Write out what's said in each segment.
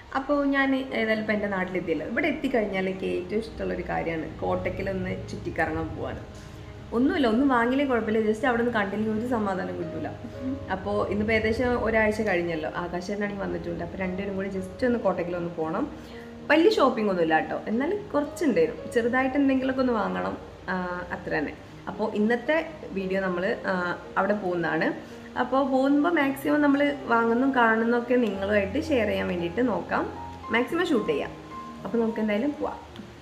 അപ്പോൾ ഞാൻ ഏതായാലും ഇപ്പം എൻ്റെ നാട്ടിലെത്തിയല്ലോ ഇവിടെ എത്തിക്കഴിഞ്ഞാൽ എനിക്ക് ഏറ്റവും ഇഷ്ടമുള്ളൊരു കാര്യമാണ് കോട്ടയ്ക്കലൊന്ന് ചുറ്റിക്കറങ്ങാൻ പോവാണ് ഒന്നുമില്ല ഒന്നും വാങ്ങിയില്ലേ കുഴപ്പമില്ല ജസ്റ്റ് അവിടെ നിന്ന് കണ്ടില്ലെങ്കിൽ ഒരു സമാധാനം കിട്ടൂല അപ്പോൾ ഇന്നിപ്പോൾ ഏകദേശം ഒരാഴ്ച കഴിഞ്ഞല്ലോ ആകാശനാണെങ്കിൽ വന്നിട്ടുണ്ട് അപ്പോൾ രണ്ടുപേരും കൂടി ജസ്റ്റ് ഒന്ന് കോട്ടയ്ക്കലൊന്ന് പോകണം വലിയ ഷോപ്പിംഗ് ഒന്നും ഇല്ല കേട്ടോ എന്നാൽ കുറച്ചുണ്ടായിരുന്നു ചെറുതായിട്ട് എന്തെങ്കിലുമൊക്കെ ഒന്ന് വാങ്ങണം ആ, അത്ര തന്നെ അപ്പോൾ ഇന്നത്തെ വീഡിയോ നമ്മൾ അവിടെ പോകുന്നതാണ് അപ്പോൾ പോകുമ്പോൾ മാക്സിമം നമ്മൾ വാങ്ങുന്നതും കാണുന്നതൊക്കെ നിങ്ങളുമായിട്ട് ഷെയർ ചെയ്യാൻ വേണ്ടിയിട്ട് നോക്കാം മാക്സിമം ഷൂട്ട് ചെയ്യാം അപ്പോൾ നമുക്ക് എന്തായാലും പോവാം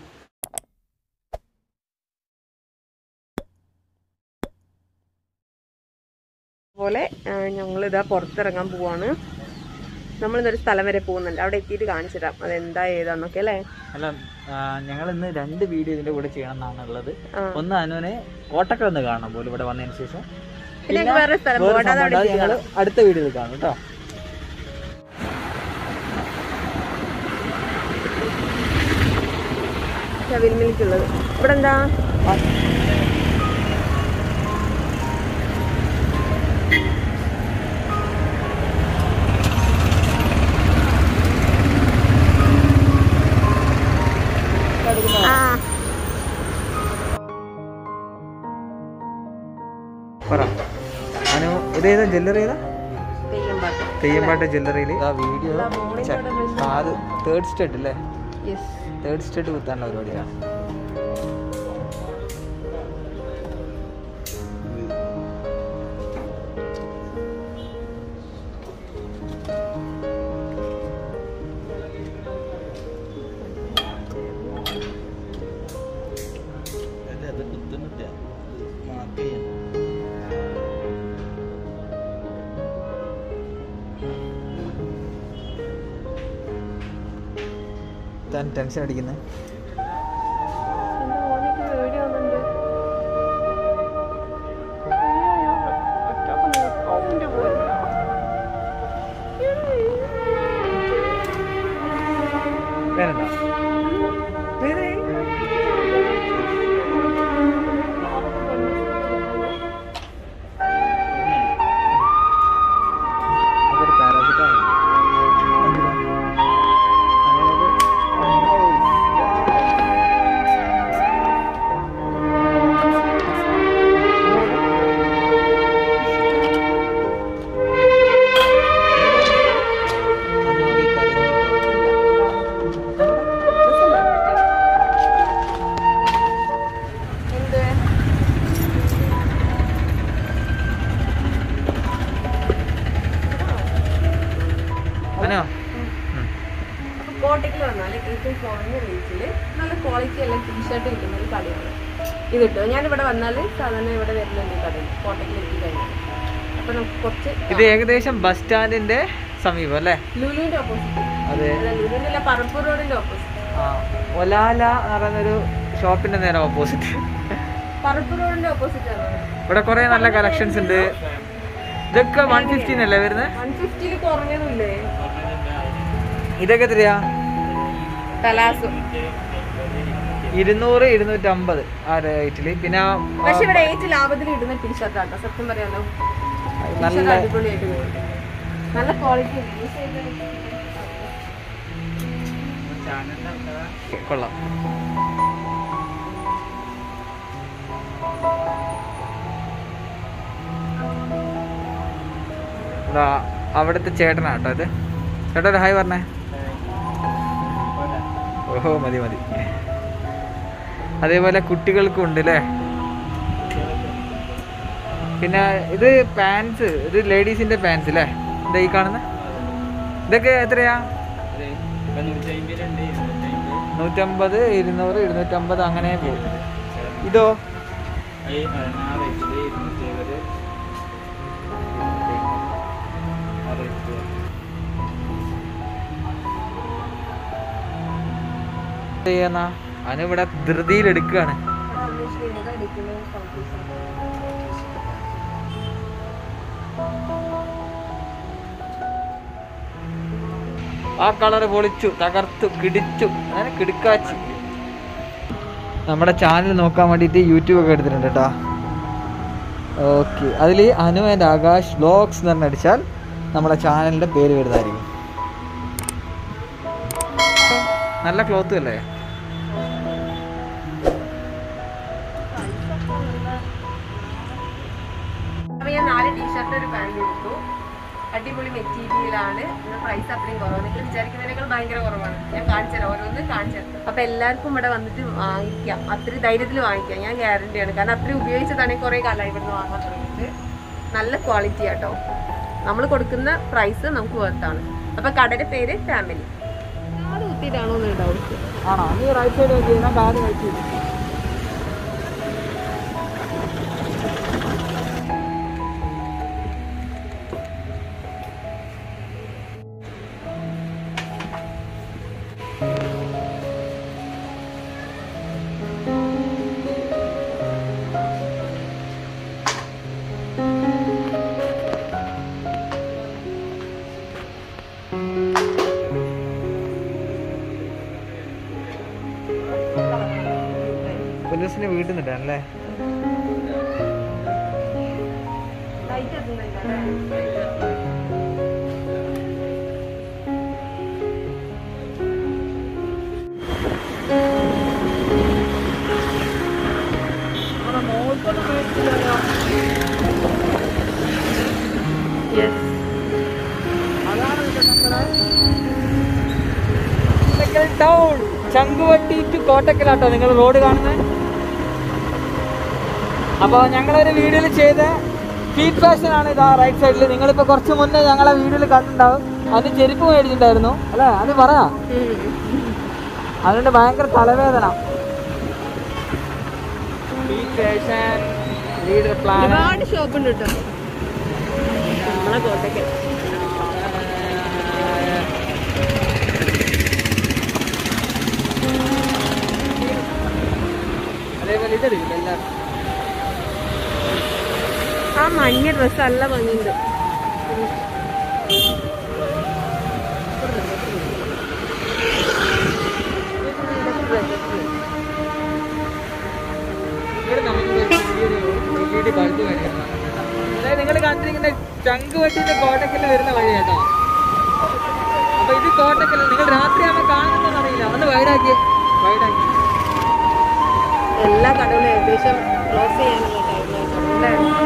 അതുപോലെ ഞങ്ങളിതാ പുറത്തിറങ്ങാൻ പോവാണ് നമ്മളിന്നൊരു സ്ഥലം വരെ പോകുന്നുണ്ട് അവിടെ എത്തിയിട്ട് കാണിച്ചു തരാം അതെന്താ ഏതാന്നൊക്കെ അല്ലേ അല്ല ഞങ്ങൾ ഇന്ന് രണ്ട് വീഡിയോ ഇതിന്റെ കൂടെ ചെയ്യണം എന്നാണ് ഉള്ളത് ആ. ഒന്ന് അനുവിനെ കോട്ടക്കൽ ഒന്ന് കാണണം പോലും ഇവിടെ വന്നതിന് ശേഷം പിന്നെ ഞങ്ങൾക്ക് വേറെ സ്ഥലം വേറെ പോകണ്ട അത് സംഭവം അവിടെ ഉണ്ട്. അത് ഞങ്ങള് അടുത്ത വീഡിയോയിൽ കാണും കേട്ടോ ഷവിൽമിൽക്കുള്ളത് ഇവിടെ എന്താ ആ പറ അനു ഇതേതാ ജ്വല്ലറി ഏതാ തെയ്യമ്പാട്ട് തെയ്യമ്പാട്ട് ജ്വല്ലറിയിൽ ആ വീഡിയോ ഇതാ മോളിന്റെ അവിടെ വെച്ച്. അത് തേർഡ് സ്റ്റേറ്റ് അല്ലേ യെസ് തേർഡ് സ്റ്റേറ്റ് കുത്താനുള്ള പരിപാടിയാണ് താൻ ടെൻഷൻ അടിക്കുന്നത് എന്റെ മോനിക്ക് പേടിയാവുന്നുണ്ട് അയ്യോ, ഒറ്റക്കൊന്നും സൗണ്ട് പോലില്ല. വേറെന്താ വേറെ? അതൊരു പാരാസിറ്റാമോൾ എന്ത്? അനോ അപ്പൊ കോട്ടയ്ക്ക് വന്നാൽ ഏറ്റവും കുറഞ്ഞ റേറ്റിൽ നല്ല ക്വാളിറ്റി ഉള്ള ടീഷർട്ട് കിട്ടുന്ന ഒരു കടയാണ് ഇത് കിട്ടും ഞാനിവിടെ വന്നാൽ സാധാരണ ഇവിടെ വരുന്നുണ്ട് ഈ കടയിൽ കോട്ടയ്ക്കിൽ എത്തി കഴിഞ്ഞാൽ അപ്പൊ നമുക്ക് കുറച്ച് ഇത് ഏകദേശം ബസ് സ്റ്റാൻഡിന്റെ സമീപം അല്ലേ ലുലുവിന്റെ ഓപ്പോസിറ്റ് അതെ ലുലുവിന്റെ അല്ല പറപ്പൂർ റോഡിന്റെ ഓപ്പോസിറ്റ് ആ ഒലാല എന്ന് പറയുന്നൊരു ഷോപ്പിന്റെ നേരെ ഓപ്പോസിറ്റ് പറപ്പൂർ റോഡിന്റെ ഓപ്പോസിറ്റ് ആണ് ഇവിടെ കുറെ നല്ല കളക്ഷൻസ് ഉണ്ട് ഇതൊക്കെ വൺ ഫിഫ്റ്റീൻ അല്ലേ വരുന്നത് വൺ ഫിഫ്റ്റിയിൽ കുറഞ്ഞതുമില്ലേ ഇതൊക്കെ എത്രയാ തലാസും ഇരുന്നൂറ് ഇരുന്നൂറ്റമ്പത് ആ റേറ്റില് പിന്നെ ആ, പക്ഷെ ഇവിടെ ഏറ്റവും ലാഭത്തിൽ ഇടുന്ന ടീഷർട്ട് ആട്ടോ സത്യം പറയാലോ നല്ല ടീഷർട്ട് അടിപൊളിയായിട്ട് കിട്ടും നല്ല ക്വാളിറ്റി കൊള്ളാം ഇതാ അവിടുത്തെ ചേട്ടനാട്ടോ ഇത് ചേട്ടാ ഒരു ഹായ് പറഞ്ഞേ ഓഹോ മതി മതി അതേപോലെ കുട്ടികൾക്കും ഉണ്ട് അല്ലേ പിന്നെ ഇത് പാൻസ് ഇത് ലേഡീസിന്റെ പാൻസ് അല്ലേ ഇതാ ഈ കാണുന്ന ഇതൊക്കെ എത്രയാ നൂറ്റമ്പത് ഇരുന്നൂറ് ഇരുന്നൂറ്റമ്പത് അങ്ങനെ പോകും ഇതോ ചെയ്യുന്ന അതിനിവിടെ ധൃതിയിൽ എടുക്കുകയാണ് ആ കളർ പൊളിച്ചു തകർത്തു കിടിച്ചു അങ്ങനെ കിടുക്കാച്ചു നമ്മുടെ ചാനൽ നോക്കാൻ വേണ്ടിയിട്ട് യൂട്യൂബ് ഒക്കെ എടുത്തിട്ടുണ്ട് കേട്ടോ ഓക്കെ അതിൽ അനു ആൻഡ് ആകാശ് വ്ലോഗ്സ് എന്ന് പറഞ്ഞടിച്ചാൽ നമ്മുടെ ചാനലിൻ്റെ പേര് വരുന്നതായിരിക്കും നല്ല ക്ലോത്തും അല്ലേ അപ്പൊ ഞാൻ നാല് ടീഷർട്ട് ഒരു പാന്റ് എടുത്തു അടിപൊളി മെറ്റീരിയലാണ് പ്രൈസ് അത്രയും കുറവാണ് നിങ്ങൾ വിചാരിക്കുന്നതിനേക്കാൾ ഭയങ്കര കുറവാണ് ഞാൻ കാണിച്ചുതരാം ഓരോന്ന് കാണിച്ചുതരാം അപ്പൊ എല്ലാവർക്കും ഇവിടെ വന്നിട്ട് വാങ്ങിക്കാം അത്രയും ധൈര്യത്തിൽ വാങ്ങിക്കാം ഞാൻ ഗ്യാരണ്ടിയാണ് കാരണം അത്രയും ഉപയോഗിച്ചതാണ് കുറെ കാലമായി ഇവിടുന്ന് വാങ്ങാൻ തുടങ്ങിയിട്ട് നല്ല ക്വാളിറ്റി ആട്ടോ നമ്മൾ കൊടുക്കുന്ന പ്രൈസ് നമുക്ക് വർത്താണ് അപ്പൊ കടയുടെ പേര് ഫാമിലി കാട് കുത്തിയിട്ടാണോ എന്ന് ഡൗട്ട് ആണോ നീ റൈറ്റ് സൈഡ് നോക്കി ഞാൻ കാല് കഴിച്ചു പോലീസിന്റെ വീട്ടിൽ നിന്നിട്ടല്ലേ ടൗൺ ചങ്കുവട്ടി ടു കോട്ടക്കലാട്ടോ നിങ്ങൾ റോഡ് കാണുന്നത് അപ്പോൾ ഞങ്ങളൊരു വീഡിയോയിൽ ചെയ്ത ഫീഡ് ഫാഷൻ ആണ് ഇതാ റൈറ്റ് സൈഡിൽ നിങ്ങളിപ്പോൾ കുറച്ച് മുന്നേ ഞങ്ങളെ വീഡിയോയിൽ കണ്ടിട്ടുണ്ടാവും അതിന് ചെരുപ്പ് മേടിച്ചിട്ടുണ്ടായിരുന്നു അല്ലേ അത് പറയാ അതുകൊണ്ട് ഭയങ്കര തലവേദന ഫീഡ് ഫാഷൻ ലീഡർ പ്ലാൻ ഒരുപാട് ഷോപ്പ് ഉണ്ട് കേട്ടോ നമ്മളെ കോട്ടയ്ക്ക് അതേപോലെ ഇതെടുക്കില്ല എല്ലാവരും ആ മഞ്ഞ ഡ്രസ്സ് നല്ല ഭംഗിയുണ്ട് ഇവിടെ നമുക്ക് എൽ ഇ ഡി ബൾബ് കഴിക്കണം അതായത് നിങ്ങൾ കണ്ടിരിക്കുന്ന ചങ്ക് വെട്ടിന്റെ കോട്ടക്കൽ വരുന്ന വഴി കേട്ടോ അപ്പൊ ഇത് കോട്ടക്കൽ നിങ്ങൾ രാത്രി ആകുമ്പോൾ കാണുന്നതെന്ന് അറിയില്ല ഒന്ന് വൈഡാക്കി വൈഡാക്കി എല്ലാ കടകളും ഏകദേശം ക്ലോസ് ചെയ്യാനുള്ള ടൈം